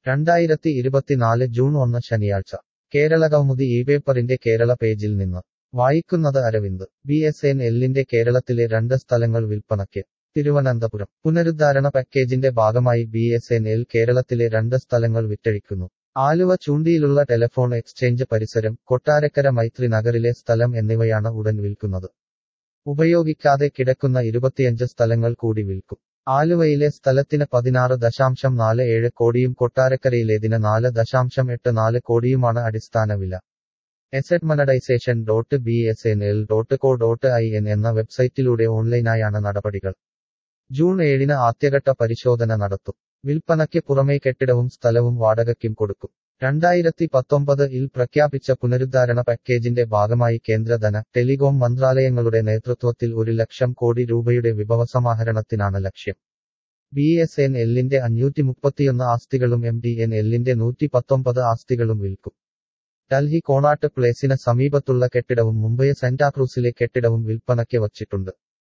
രണ്ടായിരത്തി ഇരുപത്തിനാല് ജൂൺ ഒന്ന് ശനിയാഴ്ച കേരളകൗമുദി ഈ പേപ്പറിന്റെ കേരള പേജിൽ നിന്ന് വായിക്കുന്നത് അരവിന്ദ് ബി എസ് എൻ എല്ലിന്റെ കേരളത്തിലെ രണ്ട് സ്ഥലങ്ങൾ വിൽപ്പനയ്ക്ക് തിരുവനന്തപുരം പുനരുദ്ധാരണ പാക്കേജിന്റെ ഭാഗമായി ബി എസ് എൻ എൽ കേരളത്തിലെ രണ്ട് സ്ഥലങ്ങൾ വിറ്റഴിക്കുന്നു ആലുവ ചൂണ്ടിയിലുള്ള ടെലഫോൺ എക്സ്ചേഞ്ച് പരിസരം കൊട്ടാരക്കര മൈത്രി നഗറിലെ സ്ഥലം എന്നിവയാണ് ഉടൻ വിൽക്കുന്നത് ഉപയോഗിക്കാതെ കിടക്കുന്ന ഇരുപത്തിയഞ്ച് സ്ഥലങ്ങൾ കൂടി വിൽക്കും ആലുവയിലെ സ്ഥലത്തിന് പതിനാറ് ദശാംശം നാല് ഏഴ് കോടിയും കൊട്ടാരക്കരയിലേതിന് നാല് ദശാംശം എട്ട് നാല് കോടിയുമാണ് അടിസ്ഥാന വില asset monetisation dot B S N L dot co dot I N എന്ന വെബ്സൈറ്റിലൂടെ ഓൺലൈനായാണ് നടപടികൾ ജൂൺ ഏഴിന് ആദ്യഘട്ട പരിശോധന നടത്തും വിൽപ്പനയ്ക്ക് പുറമേ കെട്ടിടവും സ്ഥലവും വാടകയ്ക്കും കൊടുക്കും രണ്ടായിരത്തി പത്തൊമ്പത് ഇൽ പ്രഖ്യാപിച്ച പുനരുദ്ധാരണ പാക്കേജിന്റെ ഭാഗമായി കേന്ദ്രധന ടെലികോം മന്ത്രാലയങ്ങളുടെ നേതൃത്വത്തിൽ ഒരു ലക്ഷം കോടി രൂപയുടെ വിഭവസമാഹരണത്തിനാണ് ലക്ഷ്യം ബി എസ് എൻ എല്ലിന്റെ അഞ്ഞൂറ്റി മുപ്പത്തിയൊന്ന് ആസ്തികളും എം ഡി എൻ എല്ലിന്റെ നൂറ്റി പത്തൊമ്പത് ആസ്തികളും വിൽക്കും ഡൽഹി കോണാട്ട് പ്ലേസിന് സമീപത്തുള്ള കെട്ടിടവും മുംബൈ സെന്റാക്രൂസിലെ കെട്ടിടവും വിൽപ്പനയ്ക്ക് വച്ചിട്ടുണ്ട്